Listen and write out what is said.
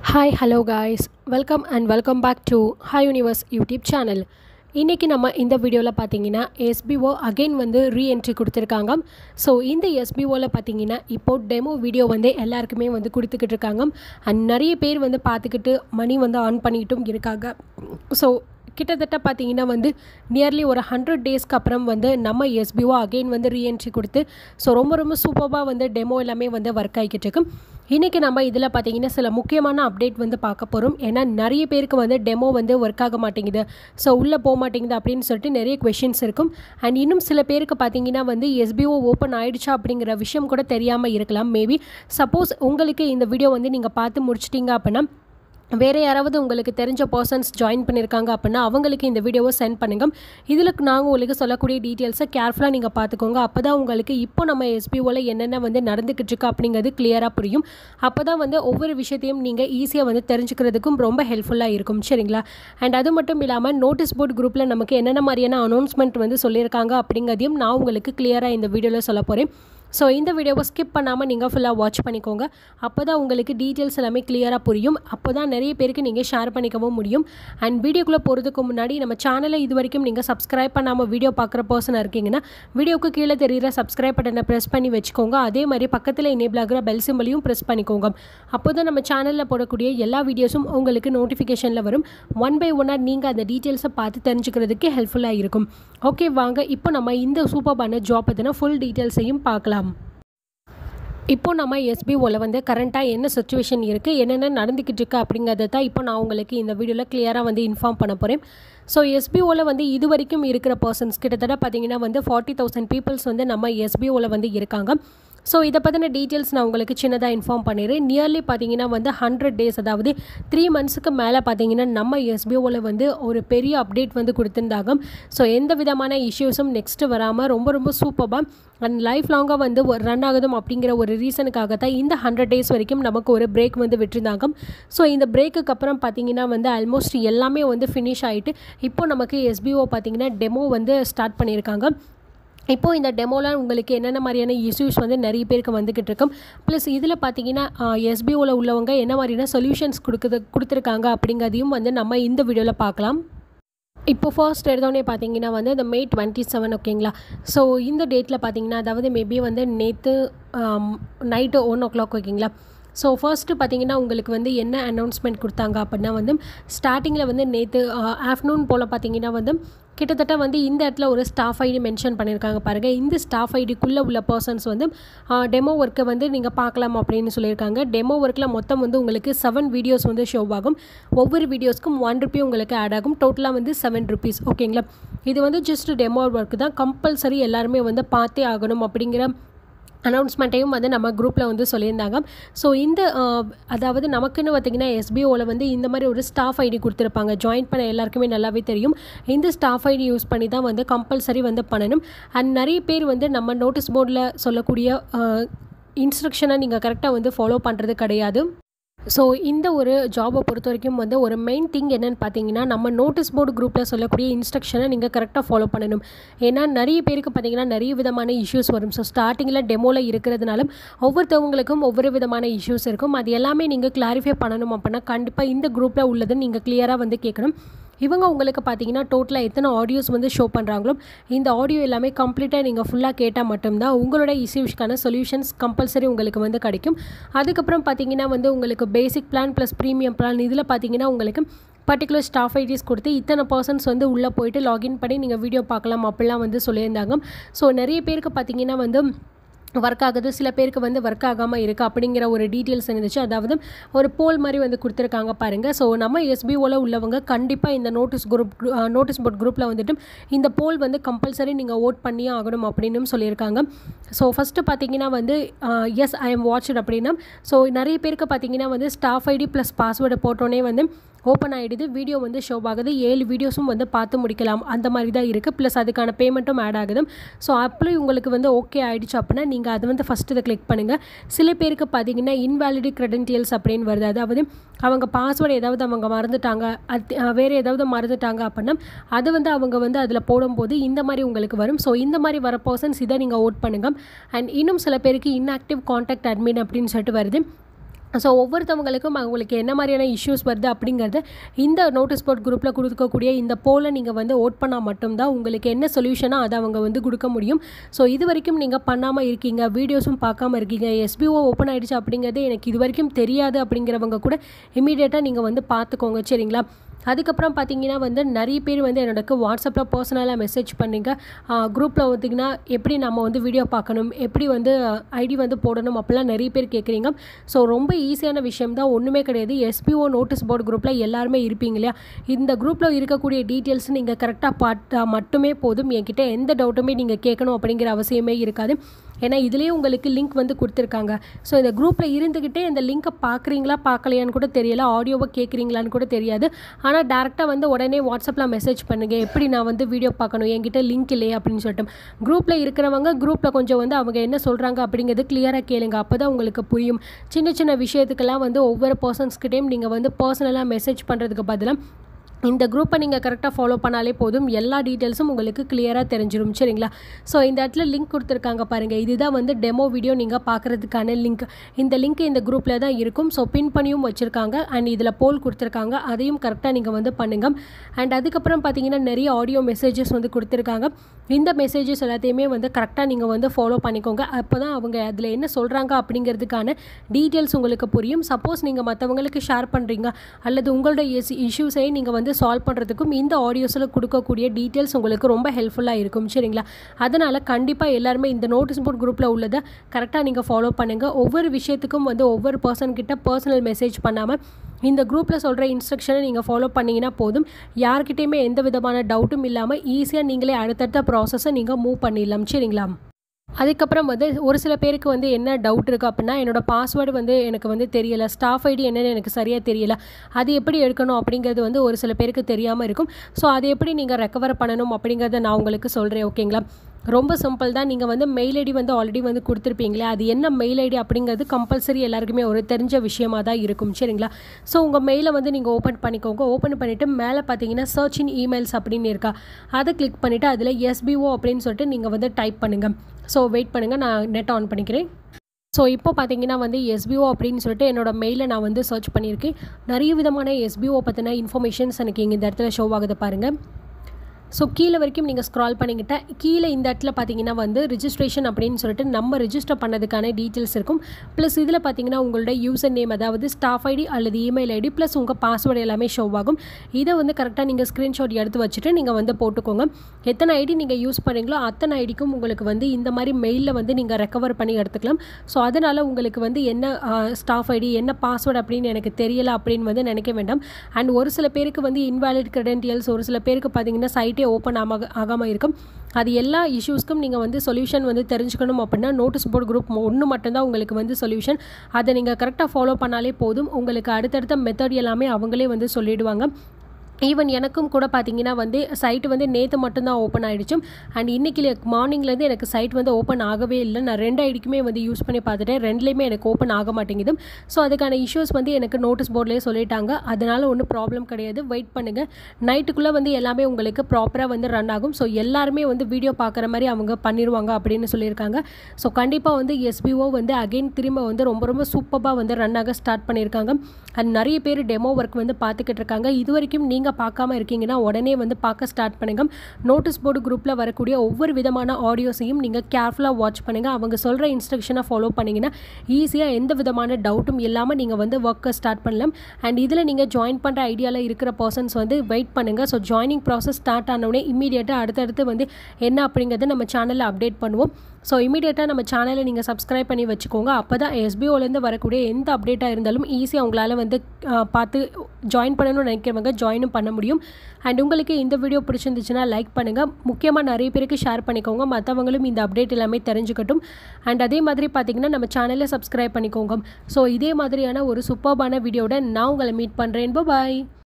hi hello guys welcome and welcome back to Hi Universe YouTube channel இன்றைக்கி நம்ம இந்த வீடியோவில் பார்த்தீங்கன்னா எஸ்பிஓ அகைன் வந்து ரீஎன்ட்ரி கொடுத்துருக்காங்க ஸோ இந்த எஸ்பிஓவில் பார்த்தீங்கன்னா இப்போது டெமோ வீடியோ வந்து எல்லாருக்குமே வந்து கொடுத்துக்கிட்டு இருக்காங்க அண்ட் நிறைய பேர் வந்து பார்த்துக்கிட்டு மணி வந்து ஆன் பண்ணிக்கிட்டும் இருக்காங்க ஸோ கிட்டத்தட்ட பார்த்தீங்கன்னா வந்து நியர்லி ஒரு ஹண்ட்ரட் டேஸ்க்கு அப்புறம் வந்து நம்ம எஸ்பிஓ அகெயின் வந்து ரீஎன்ட்ரி கொடுத்து ஸோ ரொம்ப ரொம்ப சூப்பராக வந்து டெமோ எல்லாமே வந்து ஒர்க் ஆகிக்கிட்டு இருக்கு இன்றைக்கி நம்ம இதில் பார்த்தீங்கன்னா சில முக்கியமான அப்டேட் வந்து பார்க்க போகிறோம் ஏன்னா நிறைய பேருக்கு வந்து டெமோ வந்து ஒர்க் ஆக மாட்டேங்குது ஸோ உள்ளே போக மாட்டேங்குது அப்படின்னு சொல்லிட்டு நிறைய கொஷின்ஸ் இருக்கும் அண்ட் இன்னும் சில பேருக்கு பார்த்தீங்கன்னா வந்து எஸ்பிஓ ஓப்பன் ஆயிடுச்சா அப்படிங்கிற விஷயம் கூட தெரியாமல் இருக்கலாம் மேபி சப்போஸ் உங்களுக்கு இந்த வீடியோ வந்து நீங்கள் பார்த்து முடிச்சிட்டிங்க அப்படின்னா வேறு யாராவது உங்களுக்கு தெரிஞ்ச பர்சன்ஸ் ஜாயின் பண்ணியிருக்காங்க அப்படின்னா அவங்களுக்கு இந்த வீடியோவை சென்ட் பண்ணுங்கள் இதில் நாங்கள் உங்களுக்கு சொல்லக்கூடிய டீட்டெயில்ஸை கேர்ஃபுல்லாக நீங்கள் பார்த்துக்கோங்க அப்போ தான் உங்களுக்கு இப்போ நம்ம எஸ்பிஓவில் என்னென்ன வந்து நடந்துக்கிட்டு இருக்கு அப்படிங்கிறது கிளியராக புரியும் அப்போ தான் வந்து ஒவ்வொரு விஷயத்தையும் நீங்கள் ஈஸியாக வந்து தெரிஞ்சுக்கிறதுக்கும் ரொம்ப ஹெல்ப்ஃபுல்லாக இருக்கும் சரிங்களா அண்ட் அது மட்டும் இல்லாமல் நோட்டீஸ் போர்ட் குரூப்பில் நமக்கு என்னென்ன மாதிரியான அனௌன்ஸ்மெண்ட் வந்து சொல்லியிருக்காங்க அப்படிங்கிறதையும் நான் உங்களுக்கு கிளியராக இந்த வீடியோவில் சொல்ல போகிறேன் ஸோ இந்த வீடியோவை ஸ்கிப் பண்ணாமல் நீங்கள் ஃபுல்லாக வாட்ச் பண்ணிக்கோங்க அப்போ தான் உங்களுக்கு டீட்டெயில்ஸ் எல்லாமே கிளியராக புரியும் அப்போ தான் நிறைய பேருக்கு நீங்கள் ஷேர் பண்ணிக்கவும் முடியும் அண்ட் வீடியோக்குள்ளே போகிறதுக்கு முன்னாடி நம்ம சேனலை இது வரைக்கும் நீங்கள் சப்ஸ்கிரைப் பண்ணாமல் வீடியோ பார்க்குற பர்சனாக இருக்கீங்கன்னா வீடியோக்கு கீழே தெரிகிற சப்ஸ்கிரைப் பட்டனை ப்ரெஸ் பண்ணி வச்சுக்கோங்க அதே மாதிரி பக்கத்தில் எனேபிள் ஆகிற பெல் சிம்பிளையும் ப்ரெஸ் பண்ணிக்கோங்க அப்போ தான் நம்ம சேனலில் போடக்கூடிய எல்லா வீடியோஸும் உங்களுக்கு நோட்டிஃபிகேஷனில் வரும் ஒன் பை ஒன்னாக நீங்கள் அந்த டீட்டெயில்ஸை பார்த்து தெரிஞ்சுக்கிறதுக்கு ஹெல்ப்ஃபுல்லாக இருக்கும் ஓகே வாங்க இப்போ நம்ம இந்த சூப்பர்பான ஜாப் பற்றின ஃபுல் டீட்டெயில்ஸையும் பார்க்கலாம் இப்போ நம்ம எஸ்பிஓவில் வந்து கரண்ட்டாக என்ன சுச்சுவேஷன் இருக்குது என்னென்ன நடந்துக்கிட்டு இருக்கு அப்படிங்கிறத தான் இப்போ நான் உங்களுக்கு இந்த வீடியோவில் கிளியராக வந்து இன்ஃபார்ம் பண்ண போகிறேன் ஸோ எஸ்பிஓவில் வந்து இது வரைக்கும் இருக்கிற பர்சன்ஸ் கிட்டத்தட்ட பார்த்தீங்கன்னா வந்து ஃபார்ட்டி தௌசண்ட் பீப்புள்ஸ் வந்து நம்ம எஸ்பிஓவில் வந்து இருக்காங்க ஸோ இதை பற்றின டீட்டெயில்ஸ் நான் உங்களுக்கு சின்னதாக இன்ஃபார்ம் பண்ணிடுறேன் நியர்லி பார்த்தீங்கன்னா வந்து ஹண்ட்ரட் டேஸ் அதாவது த்ரீ மந்த்ஸுக்கு மேலே பார்த்தீங்கன்னா நம்ம எஸ்பிஓவில் வந்து ஒரு பெரிய அப்டேட் வந்து கொடுத்துருந்தாங்க ஸோ எந்த விதமான இஷ்யூஸும் நெக்ஸ்ட்டு வராமல் ரொம்ப ரொம்ப சூப்பராக அண்ட் லைஃப் லாங்காக வந்து ரன் ஆகுதும் அப்படிங்கிற ஒரு ரீசனுக்காக தான் இந்த ஹண்ட்ரட் டேஸ் வரைக்கும் நமக்கு ஒரு பிரேக் வந்து விட்டுருந்தாங்க ஸோ இந்த பிரேக்குக்கு அப்புறம் பார்த்தீங்கன்னா வந்து ஆல்மோஸ்ட் எல்லாமே வந்து ஃபினிஷ் ஆகிட்டு இப்போ நமக்கு எஸ்பிஓ பார்த்தீங்கன்னா டெமோ வந்து ஸ்டார்ட் பண்ணியிருக்காங்க இப்போது இந்த டெமோவில் உங்களுக்கு என்னென்ன மாதிரியான இஷ்யூஸ் வந்து நிறைய பேருக்கு வந்துக்கிட்டு இருக்கும் ப்ளஸ் இதில் பார்த்தீங்கன்னா எஸ்பிஓவில் உள்ளவங்க என்ன மாதிரியான சொல்யூஷன்ஸ் கொடுக்குது கொடுத்துருக்காங்க அப்படிங்கிறதையும் வந்து நம்ம இந்த வீடியோவில் பார்க்கலாம் இப்போ ஃபர்ஸ்ட் எடுத்தோடனே பார்த்தீங்கன்னா வந்து இந்த மே டுவெண்ட்டி செவன் ஓகேங்களா ஸோ இந்த டேட்டில் பார்த்தீங்கன்னா அதாவது மேபி வந்து நேற்று நைட்டு ஒன் ஓ கிளாக் ஓகேங்களா ஸோ ஃபர்ஸ்ட்டு பார்த்தீங்கன்னா உங்களுக்கு வந்து என்ன அனௌன்ஸ்மெண்ட் கொடுத்தாங்க அப்படின்னா வந்து ஸ்டார்டிங்கில் வந்து நேற்று ஆஃப்டர்நூன் போல் பார்த்தீங்கன்னா வந்து கிட்டத்தட்ட வந்து இந்த இடத்துல ஒரு ஸ்டாஃப் ஐடி மென்ஷன் பண்ணியிருக்காங்க பாருங்கள் இந்த ஸ்டாஃப் ஐடிக்குள்ளே உள்ள பர்சன்ஸ் வந்து டெமோ ஒர்க்கை வந்து நீங்கள் பார்க்கலாம் அப்படின்னு சொல்லியிருக்காங்க டெமோ ஒர்க்கில் மொத்தம் வந்து உங்களுக்கு செவன் வீடியோஸ் வந்து ஷோ ஆகும் ஒவ்வொரு வீடியோஸ்க்கும் ஒன் ருபி உங்களுக்கு ஆட் ஆகும் டோட்டலாக வந்து செவன் ருபீஸ் ஓகேங்களா இது வந்து ஜஸ்ட் டெமோ ஒர்க் தான் கம்பல்சரி எல்லாருமே வந்து பார்த்தே ஆகணும் அப்படிங்கிற அனௌன்ஸ்மெண்ட்டையும் வந்து நம்ம குரூப்பில் வந்து சொல்லியிருந்தாங்க ஸோ இந்த அதாவது நமக்குன்னு பார்த்திங்கன்னா எஸ்பிஓவில் வந்து இந்த மாதிரி ஒரு ஸ்டாஃப் ஐடி கொடுத்துருப்பாங்க ஜாயின் பண்ண எல்லாருக்குமே நல்லாவே தெரியும் இந்த ஸ்டாஃப் ஐடி யூஸ் பண்ணி தான் வந்து கம்பல்சரி வந்து பண்ணணும் அண்ட் நிறைய பேர் வந்து நம்ம நோட்டீஸ் போர்டில் சொல்லக்கூடிய இன்ஸ்ட்ரக்ஷனை நீங்கள் கரெக்டாக வந்து ஃபாலோ பண்ணுறது கிடையாது ஸோ இந்த ஒரு ஜாபை பொறுத்த வரைக்கும் வந்து ஒரு மெயின் திங் என்னென்னு பார்த்தீங்கன்னா நம்ம நோட்டீஸ் போர்டு குரூப்பில் சொல்லக்கூடிய இன்ஸ்ட்ரக்ஷனை நீங்கள் கரெக்டாக ஃபாலோ பண்ணணும் ஏன்னா நிறைய பேருக்கு பார்த்தீங்கன்னா நிறைய விதமான இஷ்யூஸ் வரும் ஸோ ஸ்டார்டிங்கில் டெமோவில் இருக்கிறதுனால ஒவ்வொருத்தவங்களுக்கும் ஒவ்வொரு விதமான இஷ்யூஸ் இருக்கும் அது எல்லாமே நீங்கள் கிளாரிஃபை பண்ணணும் அப்படின்னா கண்டிப்பாக இந்த குரூப்பில் உள்ளதுன்னு நீங்கள் கிளியராக வந்து கேட்கணும் இவங்க உங்களுக்கு பார்த்தீங்கன்னா டோட்டலாக எத்தனை ஆடியோஸ் வந்து ஷோ பண்ணுறாங்களோ இந்த ஆடியோ எல்லாமே கம்ப்ளீட்டாக நீங்கள் ஃபுல்லாக கேட்டால் மட்டும்தான் உங்களோட இஷ்யூஸ்க்கான சொல்யூஷன்ஸ் கம்பல்சரி உங்களுக்கு வந்து கிடைக்கும் அதுக்கப்புறம் பார்த்தீங்கன்னா வந்து உங்களுக்கு basic plan plus premium plan இதில் பார்த்தீங்கன்னா உங்களுக்கு பர்டிகுலர் ஸ்டாஃப் ஐடிஸ் கொடுத்து இத்தனை பர்சன்ஸ் வந்து உள்ளே போயிட்டு லாகின் பண்ணி நீங்கள் வீடியோ பார்க்கலாம் அப்படிலாம் வந்து சொல்லியிருந்தாங்க ஸோ நிறைய பேருக்கு பார்த்தீங்கன்னா வந்து ஒர்க் ஆகுது சில பேருக்கு வந்து ஒர்க் ஆகாமல் இருக்குது அப்படிங்கிற ஒரு டீட்டெயில்ஸ் இருந்துச்சு அதாவது ஒரு போல் மாதிரி வந்து கொடுத்துருக்காங்க பாருங்கள் ஸோ நம்ம எஸ்பிஓவில் உள்ளவங்க கண்டிப்பாக இந்த நோட்டீஸ் குரூப் நோட்டீஸ் போர்ட் குரூப்பில் வந்துட்டு இந்த போல் வந்து கம்பல்சரி நீங்கள் ஓட் பண்ணியே ஆகணும் அப்படின்னு சொல்லியிருக்காங்க ஸோ ஃபஸ்ட்டு பார்த்தீங்கன்னா வந்து எஸ் ஐ எம் வாட்ச்டு அப்படின்னா ஸோ நிறைய பேருக்கு பார்த்தீங்கன்னா வந்து ஸ்டாஃப் ஐடி ப்ளஸ் பாஸ்வேர்டு போட்டோன்னே வந்து ஓப்பன் ஆகிடுது வீடியோ வந்து ஷோ ஆகுது ஏழு வீடியோஸும் வந்து பார்த்து முடிக்கலாம் அந்த மாதிரி தான் இருக்குது ப்ளஸ் அதுக்கான பேமெண்ட்டும் ஆட் ஆகுது ஸோ அப்படி உங்களுக்கு வந்து ஓகே ஆகிடுச்சு அப்படின்னா நீங்கள் அதை வந்து ஃபஸ்ட்டு இதை கிளிக் பண்ணுங்கள் சில பேருக்கு பார்த்தீங்கன்னா இன்வேலிடி க்ரெடென்டியல்ஸ் அப்படின்னு வருது அதாவது அவங்க பாஸ்வேர்டு ஏதாவது அவங்க மறந்துட்டாங்க அது வேறு ஏதாவது மறந்துட்டாங்க அப்படின்னா அது வந்து அவங்க வந்து அதில் போடும்போது இந்த மாதிரி உங்களுக்கு வரும் ஸோ இந்த மாதிரி வர பர்சன்ஸ் இதை நீங்கள் ஓட் பண்ணுங்கள் அண்ட் இன்னும் சில பேருக்கு இன்ஆக்டிவ் காண்டாக்ட் அட்மின் அப்படின்னு சொல்லிட்டு வருது ஸோ ஒவ்வொருத்தவங்களுக்கும் அவங்களுக்கு என்ன மாதிரியான இஷ்யூஸ் வருது அப்படிங்கிறத இந்த நோட்டீஸ் போர்ட் குரூப்பில் கொடுக்கக்கூடிய இந்த போலை நீங்கள் வந்து ஓட் பண்ணால் மட்டும்தான் உங்களுக்கு என்ன சொல்யூஷனாக அதை அவங்க வந்து கொடுக்க முடியும் ஸோ இது வரைக்கும் நீங்கள் பண்ணாமல் இருக்கீங்க வீடியோஸும் பார்க்காம இருக்கீங்க எஸ்பிஓ ஓப்பன் ஆகிடுச்சு அப்படிங்கிறது எனக்கு இது வரைக்கும் தெரியாது அப்படிங்கிறவங்க கூட இமீடியட்டாக நீங்கள் வந்து பார்த்துக்கோங்க சரிங்களா அதுக்கப்புறம் பார்த்தீங்கன்னா வந்து நிறைய பேர் வந்து என்னோடக்கு வாட்ஸ்அப்பில் பர்சனலாக மெசேஜ் பண்ணுங்க குரூப்பில் பார்த்திங்கன்னா எப்படி நம்ம வந்து வீடியோ பார்க்கணும் எப்படி வந்து ஐடி வந்து போடணும் அப்படிலாம் நிறைய பேர் கேட்குறீங்க ஸோ ரொம்ப ஈஸியான விஷயம் தான் ஒன்றுமே கிடையாது எஸ்பிஓ நோட்டீஸ் போர்டு குரூப்பில் எல்லாருமே இருப்பீங்க இல்லையா இந்த குரூப்பில் இருக்கக்கூடிய டீட்டெயில்ஸ் நீங்கள் கரெக்டாக பார்த்தா மட்டுமே போதும் என்கிட்ட எந்த டவுட்டுமே நீங்கள் கேட்கணும் அப்படிங்கிற அவசியமே இருக்காது ஏன்னா இதுலேயே உங்களுக்கு லிங்க் வந்து கொடுத்துருக்காங்க ஸோ இந்த குரூப்பில் இருந்துக்கிட்டே இந்த லிங்க்கை பார்க்குறீங்களா பார்க்கலையான்னு கூட தெரியல ஆடியோவை கேட்குறீங்களான்னு கூட தெரியாது ஆனால் டேரெக்டாக வந்து உடனே வாட்ஸ்அப்பில் மெசேஜ் பண்ணுங்கள் எப்படி நான் வந்து வீடியோ பார்க்கணும் என்கிட்ட லிங்க் இல்லையே அப்படின்னு சொல்லிட்டு குரூப்பில் இருக்கிறவங்க குரூப்பில் கொஞ்சம் வந்து அவங்க என்ன சொல்கிறாங்க அப்படிங்கிறது கிளியராக கேளுங்க அப்போ தான் உங்களுக்கு புரியும் சின்ன சின்ன விஷயத்துக்கெல்லாம் வந்து ஒவ்வொரு பர்சன்ஸ்கிட்டையும் நீங்கள் வந்து பர்சனலாக மெசேஜ் பண்ணுறதுக்கு பதிலாக இந்த குரூப்பை நீங்கள் கரெக்டாக ஃபாலோ பண்ணாலே போதும் எல்லா டீட்டெயில்ஸும் உங்களுக்கு கிளியராக தெரிஞ்சிடும் சரிங்களா ஸோ இந்த இடத்துல லிங்க் கொடுத்துருக்காங்க பாருங்கள் இதுதான் வந்து டெமோ வீடியோ நீங்கள் பார்க்குறதுக்கான லிங்க் இந்த லிங்க் இந்த குரூப்பில் தான் இருக்கும் ஸோ பின் பண்ணியும் வச்சுருக்காங்க அண்ட் இதில் போல் கொடுத்துருக்காங்க அதையும் கரெக்டாக நீங்கள் வந்து பண்ணுங்கள் அண்ட் அதுக்கப்புறம் பார்த்தீங்கன்னா நிறைய ஆடியோ மெசேஜஸ் வந்து கொடுத்துருக்காங்க இந்த மெசேஜஸ் எல்லாத்தையுமே வந்து கரெக்டாக நீங்கள் வந்து ஃபாலோ பண்ணிக்கோங்க அப்போ தான் அவங்க அதில் என்ன சொல்கிறாங்க அப்படிங்கிறதுக்கான டீட்டெயில்ஸ் உங்களுக்கு புரியும் சப்போஸ் நீங்கள் மற்றவங்களுக்கு ஷேர் பண்ணுறீங்க அல்லது உங்களோட இஷ்யூஸை நீங்கள் வந்து சால்வ் பண்ணுறதுக்கும் இந்த ஆடியோஸில் கொடுக்கக்கூடிய டீட்டெயில்ஸ் உங்களுக்கு ரொம்ப ஹெல்ப்ஃபுல்லாக இருக்கும் சரிங்களா அதனால் கண்டிப்பாக எல்லாருமே இந்த நோட்டீஸ் போர்ட் குரூப்பில் உள்ளதை கரெக்டாக நீங்கள் ஃபாலோ பண்ணுங்கள் ஒவ்வொரு விஷயத்துக்கும் வந்து ஒவ்வொரு பர்சன் கிட்ட பர்சனல் மெசேஜ் பண்ணாமல் இந்த குரூப்பில் சொல்கிற இன்ஸ்ட்ரக்ஷனை நீங்கள் ஃபாலோ பண்ணிங்கன்னா போதும் யார்கிட்டையுமே எந்த விதமான டவுட்டும் இல்லாமல் ஈஸியாக நீங்களே அடுத்தடுத்த ப்ராசஸை நீங்கள் மூவ் பண்ணிடலாம் சரிங்களா அதுக்கப்புறம் வந்து ஒரு சில பேருக்கு வந்து என்ன டவுட் இருக்குது அப்படின்னா என்னோடய பாஸ்வேர்டு வந்து எனக்கு வந்து தெரியலை ஸ்டாஃப் ஐடி என்னென்னு எனக்கு சரியாக தெரியல அது எப்படி எடுக்கணும் அப்படிங்கிறது வந்து ஒரு சில பேருக்கு தெரியாமல் இருக்கும் ஸோ அதை எப்படி நீங்கள் ரெக்கவர் பண்ணணும் அப்படிங்கிறத நான் உங்களுக்கு சொல்கிறேன் ஓகேங்களா ரொம்ப சிம்பிள் தான் நீங்கள் வந்து மெயில் ஐடி வந்து ஆல்ரெடி வந்து கொடுத்துருப்பீங்களே அது என்ன மெயில் ஐடி அப்படிங்கிறது கம்பல்சரி எல்லாருக்குமே ஒரு தெரிஞ்ச விஷயமாக தான் இருக்கும் சரிங்களா ஸோ உங்கள் மெயிலை வந்து நீங்கள் ஓப்பன் பண்ணிக்கோங்க ஓப்பன் பண்ணிவிட்டு மேலே பார்த்தீங்கன்னா சர்ச் இன் இமெயில்ஸ் அப்படின்னு இருக்கா அதை கிளிக் பண்ணிவிட்டு அதில் எஸ்பிஓ அப்படின்னு சொல்லிட்டு நீங்கள் வந்து டைப் பண்ணுங்கள் ஸோ வெயிட் பண்ணுங்கள் நான் நெட் ஆன் பண்ணிக்கிறேன் ஸோ இப்போ பார்த்தீங்கன்னா வந்து எஸ்பிஓ அப்படின்னு சொல்லிட்டு என்னோட மெயிலை நான் வந்து சர்ச் பண்ணியிருக்கேன் நிறைய விதமான எஸ்பிஓ பற்றின இன்ஃபர்மேஷன்ஸ் எனக்கு இங்கே இந்த இடத்துல ஷோ ஆகுது பாருங்கள் ஸோ கீழே வரைக்கும் நீங்கள் ஸ்க்ரால் பண்ணிக்கிட்ட கீழே இந்த இடத்துல பார்த்தீங்கன்னா வந்து ரிஜிஸ்ட்ரேஷன் அப்படின்னு சொல்லிட்டு நம்ம ரிஜிஸ்டர் பண்ணதுக்கான டீட்டெயில்ஸ் இருக்கும் ப்ளஸ் இதில் பார்த்தீங்கன்னா உங்களோட யூசர் நேம் அதாவது ஸ்டாஃப் ஐடி அல்லது இமெயில் ஐடி ப்ளஸ் உங்கள் பாஸ்வேர்டு எல்லாமே ஷோ ஆகும் இதை வந்து கரெக்டாக நீங்கள் ஸ்க்ரீன்ஷாட் எடுத்து வச்சுட்டு நீங்கள் வந்து போட்டுக்கோங்க எத்தனை ஐடி நீங்கள் யூஸ் பண்ணுறீங்களோ அத்தனை ஐடிக்கும் உங்களுக்கு வந்து இந்த மாதிரி மெயிலில் வந்து நீங்கள் ரெக்கவர் பண்ணி எடுத்துக்கலாம் ஸோ அதனால் உங்களுக்கு வந்து என்ன ஸ்டாஃப் ஐடி என்ன பாஸ்வேர்டு அப்படின்னு எனக்கு தெரியலை அப்படின்னு வந்து நினைக்க வேண்டாம் அண்ட் ஒரு சில பேருக்கு வந்து இன்வேலிட் கிரெடென்டியல்ஸ் ஒரு சில பேருக்கு பார்த்தீங்கன்னா சைட் சைட்டே ஓப்பன் ஆக ஆகாமல் இருக்கும் அது எல்லா இஷ்யூஸ்க்கும் நீங்கள் வந்து சொல்யூஷன் வந்து தெரிஞ்சுக்கணும் அப்படின்னா நோட்டீஸ் போர்டு குரூப் ஒன்று மட்டும்தான் உங்களுக்கு வந்து சொல்யூஷன் அதை நீங்கள் கரெக்டாக ஃபாலோ பண்ணாலே போதும் உங்களுக்கு அடுத்தடுத்த மெத்தட் எல்லாமே அவங்களே வந்து சொல்லிடுவாங்க ஈவன் எனக்கும் கூட பார்த்தீங்கன்னா வந்து சைட்டு வந்து நேற்று மட்டும்தான் ஓப்பன் ஆகிடுச்சு அண்ட் இன்றைக்கி மார்னிங்லேருந்து எனக்கு சைட் வந்து ஓப்பன் ஆகவே இல்லை நான் ரெண்டு ஐடிக்குமே வந்து யூஸ் பண்ணி பார்த்துட்டேன் ரெண்டுலேயுமே எனக்கு ஓப்பன் ஆக மாட்டேங்குது ஸோ அதுக்கான இஷ்யூஸ் வந்து எனக்கு நோட்டீஸ் போர்ட்லேயே சொல்லிட்டாங்க அதனால் ஒன்றும் ப்ராப்ளம் கிடையாது வெயிட் பண்ணுங்கள் நைட்டுக்குள்ளே வந்து எல்லாமே உங்களுக்கு ப்ராப்பராக வந்து ரன் ஆகும் ஸோ எல்லாருமே வந்து வீடியோ பார்க்குற மாதிரி அவங்க பண்ணிடுவாங்க அப்படின்னு சொல்லியிருக்காங்க ஸோ கண்டிப்பாக வந்து எஸ்பிஓ வந்து அகெயின் திரும்ப வந்து ரொம்ப ரொம்ப சூப்பராக வந்து ரன் ஆக ஸ்டார்ட் பண்ணியிருக்காங்க அண்ட் நிறைய பேர் டெமோ ஒர்க் வந்து பார்த்துக்கிட்டு இருக்காங்க இது வரைக்கும் நீங்கள் நீங்கள் பார்க்காம இருக்கீங்கன்னா உடனே வந்து பார்க்க ஸ்டார்ட் பண்ணுங்கள் நோட்டீஸ் போர்டு குரூப்பில் வரக்கூடிய ஒவ்வொரு விதமான ஆடியோஸையும் நீங்கள் கேர்ஃபுல்லாக வாட்ச் பண்ணுங்கள் அவங்க சொல்கிற இன்ஸ்ட்ரக்ஷனை ஃபாலோ பண்ணிங்கன்னா ஈஸியாக எந்த விதமான டவுட்டும் இல்லாமல் நீங்கள் வந்து ஒர்க்கை ஸ்டார்ட் பண்ணலாம் அண்ட் இதில் நீங்கள் ஜாயின் பண்ணுற ஐடியாவில் இருக்கிற பர்சன்ஸ் வந்து வெயிட் பண்ணுங்கள் ஸோ ஜாயினிங் ப்ராசஸ் ஸ்டார்ட் ஆனவுடனே இம்மீடியட்டாக அடுத்தடுத்து வந்து என்ன அப்படிங்கிறத நம்ம சேனலில் அப்டேட் பண்ணுவோம் ஸோ இமீடியட்டாக நம்ம சேனலை நீங்கள் சப்ஸ்கிரைப் பண்ணி வச்சுக்கோங்க அப்போ தான் எஸ்பிஓலேருந்து வரக்கூடிய எந்த அப்டேட்டாக இருந்தாலும் ஈஸியாக உங்களால் வந்து பார்த்து ஜாயின் பண்ணணும்னு நினைக்கிறவங்க ஜாயினும் பண்ண முடியும் அண்ட் உங்களுக்கு இந்த வீடியோ பிடிச்சிருந்துச்சுன்னா லைக் பண்ணுங்கள் முக்கியமாக நிறைய பேருக்கு ஷேர் பண்ணிக்கோங்க மற்றவங்களும் இந்த அப்டேட் எல்லாமே தெரிஞ்சுக்கட்டும் அண்ட் அதே மாதிரி பார்த்தீங்கன்னா நம்ம சேனலை சப்ஸ்கிரைப் பண்ணிக்கோங்க ஸோ இதே மாதிரியான ஒரு சூப்பர்பான வீடியோட நான் உங்களை மீட் பண்ணுறேன் பாய்